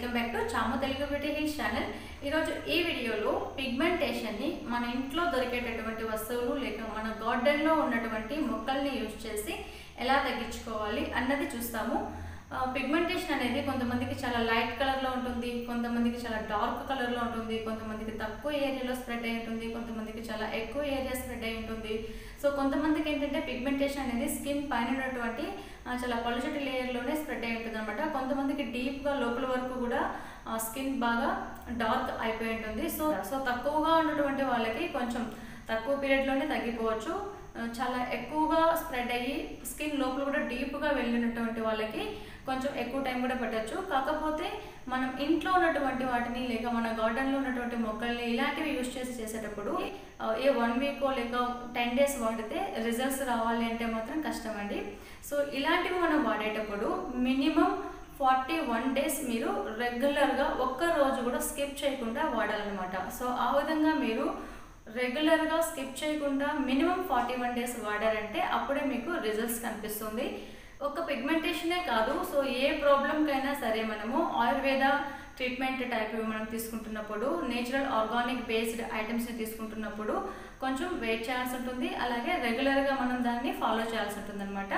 welcome back to చామ Telugu beauty hills channel ఈరోజు ఈ వీడియోలో పిగ్మెంటేషన్ని మన ఇంట్లో దొరికేటటువంటి వస్తువులు లేక మన గార్డెన్లో ఉన్నటువంటి మొక్కల్ని యూజ్ చేసి ఎలా తగ్గించుకోవాలి అన్నది చూస్తాము పిగ్మెంటేషన్ అనేది కొంతమందికి చాలా లైట్ కలర్లో ఉంటుంది కొంతమందికి చాలా డార్క్ కలర్లో ఉంటుంది కొంతమందికి తక్కువ ఏరియాలో స్ప్రెడ్ అయి ఉంటుంది కొంతమందికి చాలా ఎక్కువ ఏరియా స్ప్రెడ్ అయి ఉంటుంది సో కొంతమందికి ఏంటంటే పిగ్మెంటేషన్ అనేది స్కిన్ పైన ఉన్నటువంటి ఆ, చాలా పలుచటి లేయర్లోనే స్ప్రెడ్ అయి ఉంటుంది అనమాట కొంతమందికి డీప్గా లోపల వరకు కూడా స్కిన్ బాగా డార్క్ అయిపోయి ఉంటుంది సో సో తక్కువగా ఉన్నటువంటి వాళ్ళకి కొంచెం తక్కువ పీరియడ్లోనే తగ్గిపోవచ్చు ఆ, చాలా ఎక్కువగా స్ప్రెడ్ అయ్యి స్కిన్ లోపల కూడా డీప్గా వెళ్ళినటువంటి వాళ్ళకి కొంచెం ఎక్కువ టైం కూడా పట్టచ్చు కాకపోతే మనం ఇంట్లో ఉన్నటువంటి వాటిని లేక మన గార్డెన్లో ఉన్నటువంటి మొక్కల్ని ఇలాంటివి యూజ్ చేసి చేసేటప్పుడు ఆ, ఏ వన్ వీక్ లేక టెన్ డేస్ వాడితే రిజల్ట్స్ రావాలి అంటే మాత్రం కష్టం అండి సో ఇలాంటివి మనం వాడేటప్పుడు మినిమం ఫార్టీ వన్ డేస్ మీరు రెగ్యులర్గా ఒక్క రోజు కూడా స్కిప్ చేయకుండా వాడాలన్నమాట సో ఆ విధంగా మీరు రెగ్యులర్గా స్కిప్ చేయకుండా మినిమం ఫార్టీ వన్ డేస్ వాడారంటే అప్పుడే మీకు రిజల్ట్స్ కనిపిస్తుంది ఒక పిగ్మెంటేషనే కాదు సో ఏ ప్రాబ్లంకైనా సరే మనము ఆయుర్వేద ట్రీట్మెంట్ టైప్ మనం తీసుకుంటున్నప్పుడు నేచురల్ ఆర్గానిక్ బేస్డ్ ఐటమ్స్ని తీసుకుంటున్నప్పుడు కొంచెం వెయిట్ చేయాల్సి ఉంటుంది అలాగే రెగ్యులర్గా మనం దాన్ని ఫాలో చేయాల్సి ఉంటుంది అనమాట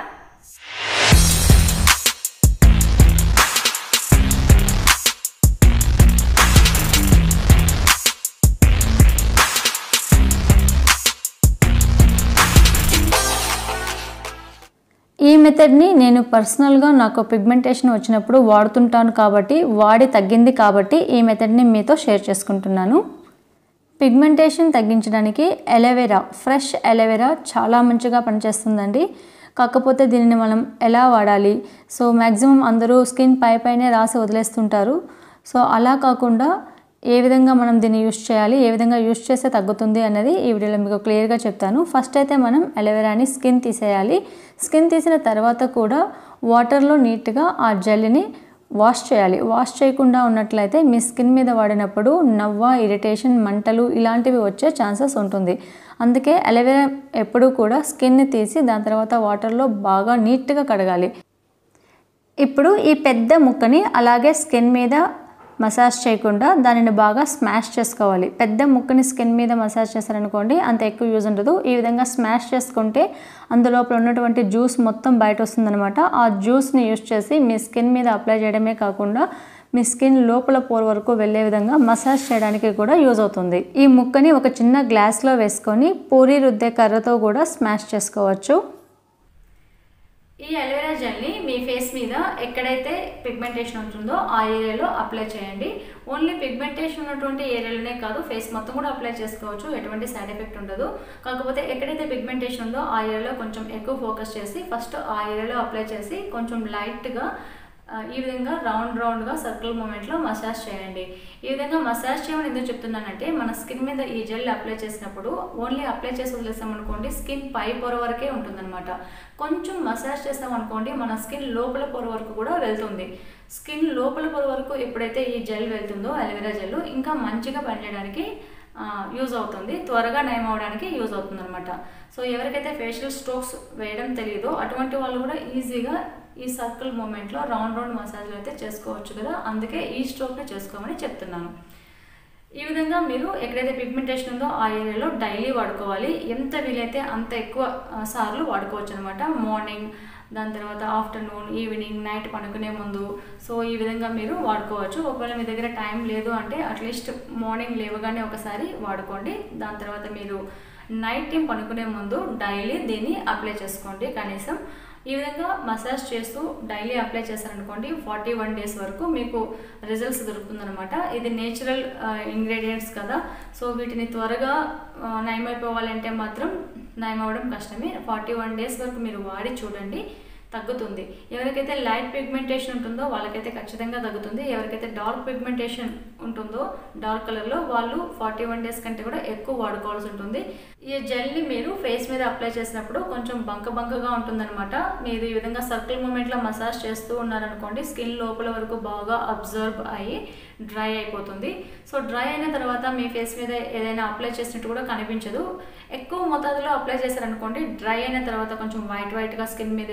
ఈ మెథడ్ని నేను పర్సనల్గా నాకు పిగ్మెంటేషన్ వచ్చినప్పుడు వాడుతుంటాను కాబట్టి వాడి తగ్గింది కాబట్టి ఈ మెథడ్ని మీతో షేర్ చేసుకుంటున్నాను పిగ్మెంటేషన్ తగ్గించడానికి ఎలవేరా ఫ్రెష్ ఎలవేరా చాలా మంచిగా పనిచేస్తుందండి కాకపోతే దీనిని మనం ఎలా వాడాలి సో మ్యాక్సిమం అందరూ స్కిన్ పై పైనే రాసి వదిలేస్తుంటారు సో అలా కాకుండా ఏ విధంగా మనం దీన్ని యూస్ చేయాలి ఏ విధంగా యూస్ చేస్తే తగ్గుతుంది అనేది ఈ వీడియోలో మీకు క్లియర్గా చెప్తాను ఫస్ట్ అయితే మనం ఎలవేరాని స్కిన్ తీసేయాలి స్కిన్ తీసిన తర్వాత కూడా వాటర్లో నీట్గా ఆ జెల్ని వాష్ చేయాలి వాష్ చేయకుండా ఉన్నట్లయితే మీ స్కిన్ మీద వాడినప్పుడు నవ్వ ఇరిటేషన్ మంటలు ఇలాంటివి వచ్చే ఛాన్సెస్ ఉంటుంది అందుకే అలోవెరా ఎప్పుడూ కూడా స్కిన్ని తీసి దాని తర్వాత వాటర్లో బాగా నీట్గా కడగాలి ఇప్పుడు ఈ పెద్ద ముక్కని అలాగే స్కిన్ మీద మసాజ్ చేయకుండా దానిని బాగా స్మాష్ చేసుకోవాలి పెద్ద ముక్కని స్కిన్ మీద మసాజ్ చేశారనుకోండి అంత ఎక్కువ యూజ్ ఉండదు ఈ విధంగా స్మాష్ చేసుకుంటే అందులోపల ఉన్నటువంటి జ్యూస్ మొత్తం బయట వస్తుందన్నమాట ఆ జ్యూస్ని యూజ్ చేసి మీ స్కిన్ మీద అప్లై చేయడమే కాకుండా మీ స్కిన్ లోపల పోర్ వరకు వెళ్ళే విధంగా మసాజ్ చేయడానికి కూడా యూజ్ అవుతుంది ఈ ముక్కని ఒక చిన్న గ్లాస్లో వేసుకొని పూరి రుద్దే కర్రతో కూడా స్మాష్ చేసుకోవచ్చు ఈ అలోవెరా జెల్ని మీ ఫేస్ మీద ఎక్కడైతే పిగ్మెంటేషన్ ఉంటుందో ఆ ఏరియాలో అప్లై చేయండి ఓన్లీ పిగ్మెంటేషన్ ఉన్నటువంటి ఏరియాలోనే కాదు ఫేస్ మొత్తం కూడా అప్లై చేసుకోవచ్చు ఎటువంటి సైడ్ ఎఫెక్ట్ ఉండదు కాకపోతే ఎక్కడైతే పిగ్మెంటేషన్ ఉందో ఆ ఏరియాలో కొంచెం ఎక్కువ ఫోకస్ చేసి ఫస్ట్ ఆ ఏరియాలో అప్లై చేసి కొంచెం లైట్గా ఆ, ఈ విధంగా రౌండ్ రౌండ్గా సర్కిల్ మూమెంట్లో మసాజ్ చేయండి ఈ విధంగా మసాజ్ చేయమని ఎందుకు చెప్తున్నానంటే మన స్కిన్ మీద ఈ జెల్ అప్లై చేసినప్పుడు ఓన్లీ అప్లై చేసి వదిలేసామనుకోండి స్కిన్ పై పొర వరకే ఉంటుందన్నమాట కొంచెం మసాజ్ చేస్తామనుకోండి మన స్కిన్ లోపల పొర వరకు కూడా వెళ్తుంది స్కిన్ లోపల పొర వరకు ఎప్పుడైతే ఈ జెల్ వెళ్తుందో అలోవెరా జెల్ ఇంకా మంచిగా పనిచేయడానికి యూజ్ అవుతుంది త్వరగా నయం అవడానికి యూజ్ అవుతుంది అనమాట సో ఎవరికైతే ఫేషియల్ స్ట్రోక్స్ వేయడం తెలియదో అటువంటి వాళ్ళు కూడా ఈజీగా ఈ సర్కిల్ మూమెంట్లో రౌండ్ రౌండ్ మసాజ్లు అయితే చేసుకోవచ్చు కదా అందుకే ఈ స్ట్రోక్ని చేసుకోమని చెప్తున్నాను ఈ విధంగా మీరు ఎక్కడైతే పిగ్మెంటేషన్ ఉందో ఆ ఏరియాలో డైలీ వాడుకోవాలి ఎంత వీలైతే అంత ఎక్కువ ఆ, సార్లు వాడుకోవచ్చు అనమాట మార్నింగ్ దాని తర్వాత ఆఫ్టర్నూన్ ఈవినింగ్ నైట్ పడుకునే ముందు సో ఈ విధంగా మీరు వాడుకోవచ్చు ఒకవేళ మీ దగ్గర టైం లేదు అంటే అట్లీస్ట్ మార్నింగ్ లేవగానే ఒకసారి వాడుకోండి దాని తర్వాత మీరు నైట్ టైం పడుకునే ముందు డైలీ దీన్ని అప్లై చేసుకోండి కనీసం ఈ విధంగా మసాజ్ చేస్తూ డైలీ అప్లై చేశారనుకోండి ఫార్టీ వన్ డేస్ వరకు మీకు రిజల్ట్స్ దొరుకుతుందనమాట ఇది నేచురల్ ఇంగ్రీడియంట్స్ కదా సో వీటిని త్వరగా ఆ, నయమైపోవాలంటే మాత్రం నయం అవ్వడం కష్టమే ఫార్టీ వన్ డేస్ వరకు మీరు వాడి చూడండి తగ్గుతుంది ఎవరికైతే లైట్ పిగ్మెంటేషన్ ఉంటుందో వాళ్ళకైతే ఖచ్చితంగా తగ్గుతుంది ఎవరికైతే డార్క్ పిగ్మెంటేషన్ ఉంటుందో డార్క్ కలర్లో వాళ్ళు ఫార్టీ వన్ డేస్ కంటే కూడా ఎక్కువ వాడుకోవాల్సి ఉంటుంది ఈ జెల్ని మీరు ఫేస్ మీద అప్లై చేసినప్పుడు కొంచెం బంక బంకగా ఉంటుందన్నమాట మీరు ఈ విధంగా సర్కిల్ మూమెంట్లో మసాజ్ చేస్తూ ఉన్నారనుకోండి స్కిన్ లోపల వరకు బాగా అబ్జర్వ్ అయ్యి డ్రై అయిపోతుంది సో డ్రై అయిన తర్వాత మీ ఫేస్ మీద ఏదైనా అప్లై చేసినట్టు కూడా కనిపించదు ఎక్కువ మోతాదులో అప్లై చేశారనుకోండి డ్రై అయిన తర్వాత కొంచెం వైట్ వైట్గా స్కిన్ మీద ఏదో ప్యాచ్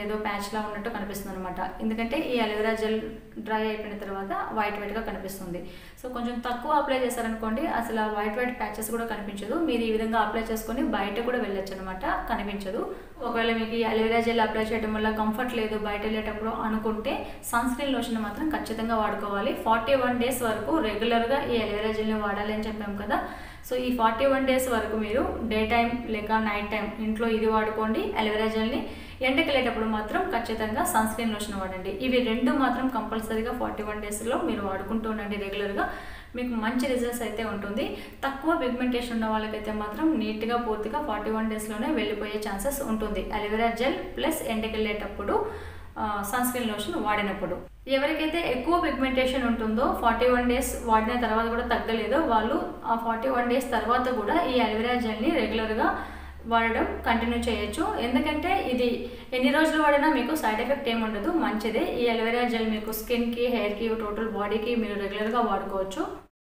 ప్యాచ్లా ఉన్నట్టు కనిపిస్తుంది అనమాట ఎందుకంటే ఈ అలోవెరా జెల్ డ్రై అయిపోయిన తర్వాత వైట్ వైట్గా కనిపిస్తుంది సో కొంచెం తక్కువ అప్లై చేశారనుకోండి అసలు ఆ వైట్ వైట్ ప్యాచెస్ కూడా కనిపించదు మీరు ఈ విధంగా అప్లై చేసుకొని బయట కూడా వెళ్ళొచ్చు అనమాట కనిపించదు ఒకవేళ మీకు ఈ అలోవెరా జెల్ అప్లై చేయడం వల్ల కంఫర్ట్ లేదు బయట వెళ్ళేటప్పుడు అనుకుంటే సన్ స్క్రీన్ లోషన్ మాత్రం ఖచ్చితంగా వాడుకోవాలి ఫార్టీ వన్ డేస్ వరకు రెగ్యులర్గా ఈ అలోవెరా జెల్ని వాడాలి అని చెప్పాం కదా సో ఈ ఫార్టీ వన్ డేస్ వరకు మీరు డే టైం లేక నైట్ టైం ఇంట్లో ఇది వాడుకోండి అలోవెరా జెల్ని ఎండకి వెళ్ళేటప్పుడు మాత్రం ఖచ్చితంగా సన్ స్క్రీన్ లోషన్ వాడండి ఇవి రెండు మాత్రం కంపల్సరీగా ఫార్టీ వన్ డేస్లో మీరు వాడుకుంటూ ఉండండి రెగ్యులర్గా మీకు మంచి రిజల్ట్స్ అయితే ఉంటుంది తక్కువ పిగ్మెంటేషన్ ఉన్న వాళ్ళకైతే మాత్రం నీట్గా పూర్తిగా ఫార్టీ వన్ డేస్లోనే వెళ్ళిపోయే ఛాన్సెస్ ఉంటుంది అలోవెరా జెల్ ప్లస్ ఎండకి వెళ్ళేటప్పుడు సన్ స్క్రీన్ లోషన్ వాడినప్పుడు ఎవరికైతే ఎక్కువ పిగ్మెంటేషన్ ఉంటుందో ఫార్టీ వన్ డేస్ వాడిన తర్వాత కూడా తగ్గలేదో వాళ్ళు ఆ ఫార్టీ వన్ డేస్ తర్వాత కూడా ఈ అలోవెరా జెల్ని రెగ్యులర్గా వాడడం కంటిన్యూ చేయొచ్చు ఎందుకంటే ఇది ఎన్ని రోజులు వాడినా మీకు సైడ్ ఎఫెక్ట్ ఏమి ఉండదు మంచిదే ఈ అలోవెరా జెల్ మీకు స్కిన్కి హెయిర్కి టోటల్ బాడీకి మీరు రెగ్యులర్గా వాడుకోవచ్చు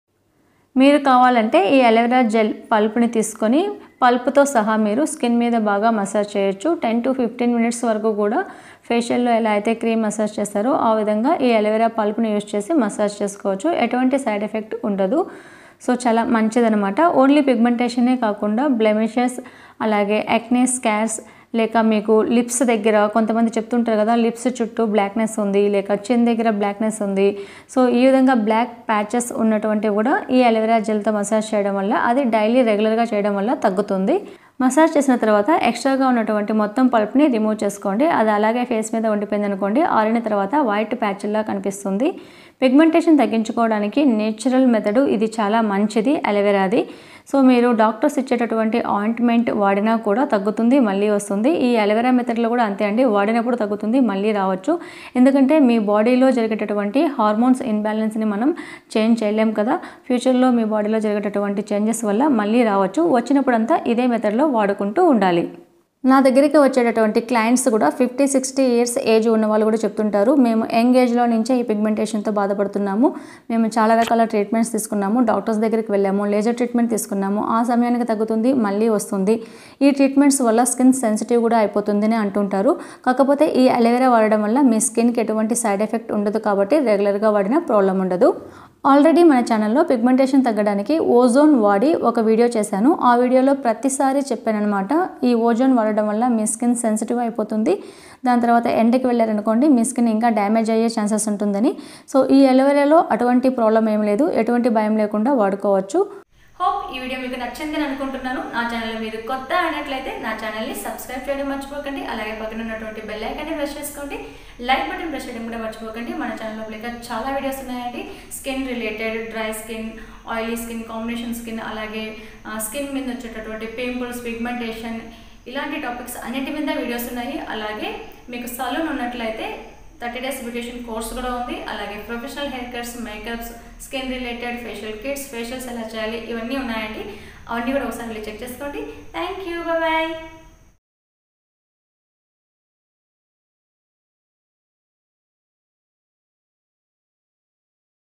మీరు కావాలంటే ఈ అలోవెరా జెల్ పల్ప్ని తీసుకొని పల్ప్తో సహా మీరు స్కిన్ మీద బాగా మసాజ్ చేయొచ్చు టెన్ టు ఫిఫ్టీన్ మినిట్స్ వరకు కూడా ఫేషియల్లో ఎలా అయితే క్రీమ్ మసాజ్ చేస్తారో ఆ విధంగా ఈ అలోవెరా పల్ప్ని యూస్ చేసి మసాజ్ చేసుకోవచ్చు ఎటువంటి సైడ్ ఎఫెక్ట్ ఉండదు సో చాలా మంచిదనమాట ఓన్లీ పిగ్మెంటేషనే కాకుండా బ్లెమిషెస్ అలాగే యాక్నే స్కార్స్ లేక మీకు లిప్స్ దగ్గర కొంతమంది చెప్తుంటారు కదా లిప్స్ చుట్టూ బ్లాక్నెస్ ఉంది లేక చిన్ దగ్గర బ్లాక్నెస్ ఉంది సో ఈ విధంగా బ్లాక్ ప్యాచెస్ ఉన్నటువంటి కూడా ఈ అలోవెరా జెల్తో మసాజ్ చేయడం వల్ల అది డైలీ రెగ్యులర్గా చేయడం వల్ల తగ్గుతుంది మసాజ్ చేసిన తర్వాత ఎక్స్ట్రాగా ఉన్నటువంటి మొత్తం పల్ప్ని రిమూవ్ చేసుకోండి అది అలాగే ఫేస్ మీద ఉండిపోయింది అనుకోండి ఆరిన తర్వాత వైట్ ప్యాచ్లా కనిపిస్తుంది పిగ్మెంటేషన్ తగ్గించుకోవడానికి నేచురల్ మెథడ్ ఇది చాలా మంచిది అలోవెరాది సో మీరు డాక్టర్స్ ఇచ్చేటటువంటి ఆయింట్మెంట్ వాడినా కూడా తగ్గుతుంది మళ్ళీ వస్తుంది ఈ అలోవెరా మెథడ్లో కూడా అంతే అండి వాడినప్పుడు తగ్గుతుంది మళ్ళీ రావచ్చు ఎందుకంటే మీ బాడీలో జరిగేటటువంటి హార్మోన్స్ ఇన్బ్యాలెన్స్ని మనం చేంజ్ చేయలేం కదా ఫ్యూచర్లో మీ బాడీలో జరిగేటటువంటి చేంజెస్ వల్ల మళ్ళీ రావచ్చు వచ్చినప్పుడంతా ఇదే మెథడ్లో వాడుకుంటూ ఉండాలి నా దగ్గరికి వచ్చేటటువంటి క్లయింట్స్ కూడా ఫిఫ్టీ సిక్స్టీ ఇయర్స్ ఏజ్ ఉన్న వాళ్ళు కూడా చెప్తుంటారు మేము యంగ్ ఏజ్లో నుంచే ఈ పిగ్మెంటేషన్తో బాధపడుతున్నాము మేము చాలా రకాల ట్రీట్మెంట్స్ తీసుకున్నాము డాక్టర్స్ దగ్గరికి వెళ్ళాము లేజర్ ట్రీట్మెంట్ తీసుకున్నాము ఆ సమయానికి తగ్గుతుంది మళ్ళీ వస్తుంది ఈ ట్రీట్మెంట్స్ వల్ల స్కిన్ సెన్సిటివ్ కూడా అయిపోతుందని అంటుంటారు కాకపోతే ఈ అలోవెరా వాడడం వల్ల మీ స్కిన్కి ఎటువంటి సైడ్ ఎఫెక్ట్ ఉండదు కాబట్టి రెగ్యులర్గా వాడినా ప్రాబ్లం ఉండదు ఆల్రెడీ మన ఛానల్లో పిగ్మెంటేషన్ తగ్గడానికి ఓజోన్ వాడి ఒక వీడియో చేశాను ఆ వీడియోలో ప్రతిసారి చెప్పానమాట ఈ ఓజోన్ వాడడం వల్ల మీ స్కిన్ సెన్సిటివ్ అయిపోతుంది దాని తర్వాత ఎండకి వెళ్ళారనుకోండి మీ స్కిన్ ఇంకా డ్యామేజ్ అయ్యే ఛాన్సెస్ ఉంటుందని సో ఈ అలోవెరాలో అటువంటి ప్రాబ్లం ఏం లేదు ఎటువంటి భయం లేకుండా వాడుకోవచ్చు హోప్ ఈ వీడియో మీకు నచ్చిందని అనుకుంటున్నాను నా ఛానల్ మీరు కొత్త అయినట్లయితే నా ఛానల్ని సబ్స్క్రైబ్ చేయడం మర్చిపోకండి అలాగే పక్కన ఉన్నటువంటి బెల్ ఐకాన్ని ప్రెస్ చేసుకోండి లైక్ బటన్ ప్రెస్ చేయడం కూడా మర్చిపోకండి మన ఛానల్లో ఇంకా చాలా వీడియోస్ ఉన్నాయండి skin related dry skin oily skin combination skin అలాగే స్కిన్ మీద వచ్చేటటువంటి పింపుల్స్ పిగ్మెంటేషన్ ఇలాంటి టాపిక్స్ అన్నిటి మీద వీడియోస్ ఉన్నాయి అలాగే మీకు సలూన్ ఉన్నట్లయితే థర్టీ డేస్ బ్యూటేషన్ కోర్స్ కూడా ఉంది అలాగే professional hair cuts makeups skin related facial kits facials ఎలా చేయాలి ఇవన్నీ ఉన్నాయండి అవన్నీ కూడా ఒకసారి వెళ్ళి చెక్ చేసుకోండి థ్యాంక్ యూ బాయ్